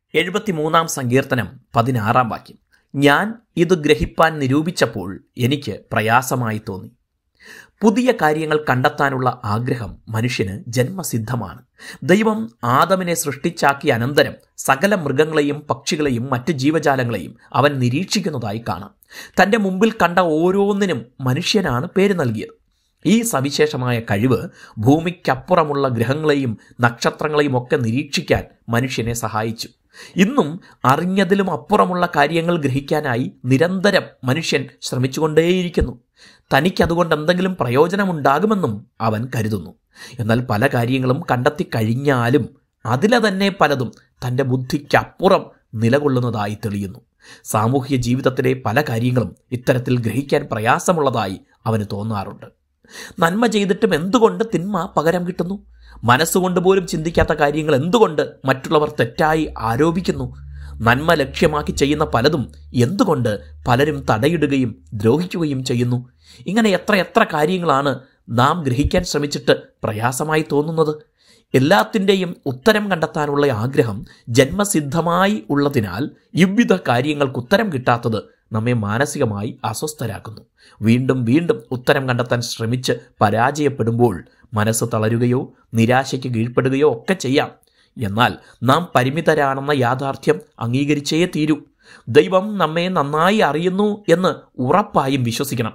എഴുപത്തിമൂന്നാം സങ്കീർത്തനം പതിനാറാം വാക്യം ഞാൻ ഇത് ഗ്രഹിപ്പാൻ നിരൂപിച്ചപ്പോൾ എനിക്ക് പ്രയാസമായി തോന്നി പുതിയ കാര്യങ്ങൾ കണ്ടെത്താനുള്ള ആഗ്രഹം മനുഷ്യന് ജന്മസിദ്ധമാണ് ദൈവം ആദമിനെ സൃഷ്ടിച്ചാക്കിയ അനന്തരം സകല മൃഗങ്ങളെയും പക്ഷികളെയും മറ്റു ജീവജാലങ്ങളെയും അവൻ നിരീക്ഷിക്കുന്നതായി കാണാം തൻ്റെ മുമ്പിൽ കണ്ട ഓരോന്നിനും മനുഷ്യനാണ് പേര് നൽകിയത് ഈ സവിശേഷമായ കഴിവ് ഭൂമിക്കപ്പുറമുള്ള ഗ്രഹങ്ങളെയും നക്ഷത്രങ്ങളെയും ഒക്കെ നിരീക്ഷിക്കാൻ മനുഷ്യനെ സഹായിച്ചു ഇന്നും അറിഞ്ഞതിലും അപ്പുറമുള്ള കാര്യങ്ങൾ ഗ്രഹിക്കാനായി നിരന്തരം മനുഷ്യൻ ശ്രമിച്ചുകൊണ്ടേയിരിക്കുന്നു തനിക്കതുകൊണ്ട് എന്തെങ്കിലും പ്രയോജനമുണ്ടാകുമെന്നും അവൻ കരുതുന്നു എന്നാൽ പല കാര്യങ്ങളും കണ്ടെത്തി കഴിഞ്ഞാലും അതിലെ തന്നെ പലതും തൻ്റെ ബുദ്ധിക്കപ്പുറം നിലകൊള്ളുന്നതായി തെളിയുന്നു സാമൂഹിക ജീവിതത്തിലെ പല കാര്യങ്ങളും ഇത്തരത്തിൽ ഗ്രഹിക്കാൻ പ്രയാസമുള്ളതായി അവന് തോന്നാറുണ്ട് നന്മ ചെയ്തിട്ടും എന്തുകൊണ്ട് തിന്മ പകരം കിട്ടുന്നു മനസ്സുകൊണ്ട് പോലും ചിന്തിക്കാത്ത കാര്യങ്ങൾ എന്തുകൊണ്ട് മറ്റുള്ളവർ തെറ്റായി ആരോപിക്കുന്നു നന്മ ലക്ഷ്യമാക്കി ചെയ്യുന്ന പലതും എന്തുകൊണ്ട് പലരും തടയിടുകയും ദ്രോഹിക്കുകയും ചെയ്യുന്നു ഇങ്ങനെ എത്ര എത്ര കാര്യങ്ങളാണ് നാം ഗ്രഹിക്കാൻ ശ്രമിച്ചിട്ട് പ്രയാസമായി തോന്നുന്നത് എല്ലാത്തിൻ്റെയും ഉത്തരം കണ്ടെത്താനുള്ള ആഗ്രഹം ജന്മസിദ്ധമായി ഉള്ളതിനാൽ ഇவ்விധ കാര്യങ്ങൾക്ക് ഉത്തരം കിട്ടാത്തത് നമ്മെ മാനസികമായി അസ്വസ്ഥരാക്കുന്നു വീണ്ടും വീണ്ടും ഉത്തരം കണ്ടെത്താൻ ശ്രമിച്ച് പരാജയപ്പെടുമ്പോൾ മനസ്സ് തളരുകയോ നിരാശയ്ക്ക് കീഴ്പ്പെടുകയോ ഒക്കെ ചെയ്യാം എന്നാൽ നാം പരിമിതരാണെന്ന യാഥാർത്ഥ്യം അംഗീകരിച്ചേ തീരൂ ദൈവം നമ്മെ നന്നായി അറിയുന്നു എന്ന് ഉറപ്പായും വിശ്വസിക്കണം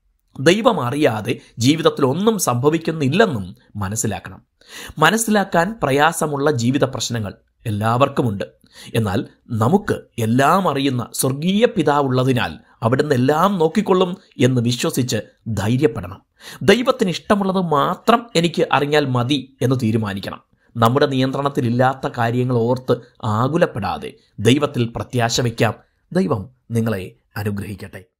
ദൈവം അറിയാതെ ജീവിതത്തിൽ ഒന്നും സംഭവിക്കുന്നില്ലെന്നും മനസ്സിലാക്കണം മനസ്സിലാക്കാൻ പ്രയാസമുള്ള ജീവിത പ്രശ്നങ്ങൾ എല്ലാവർക്കുമുണ്ട് എന്നാൽ നമുക്ക് എല്ലാം അറിയുന്ന സ്വർഗീയ പിതാവുള്ളതിനാൽ അവിടുന്ന് എല്ലാം നോക്കിക്കൊള്ളും എന്ന് വിശ്വസിച്ച് ധൈര്യപ്പെടണം ദൈവത്തിന് ഇഷ്ടമുള്ളത് മാത്രം എനിക്ക് അറിഞ്ഞാൽ മതി എന്ന് തീരുമാനിക്കണം നമ്മുടെ നിയന്ത്രണത്തിലില്ലാത്ത കാര്യങ്ങൾ ഓർത്ത് ആകുലപ്പെടാതെ ദൈവത്തിൽ പ്രത്യാശ വയ്ക്കാം ദൈവം നിങ്ങളെ അനുഗ്രഹിക്കട്ടെ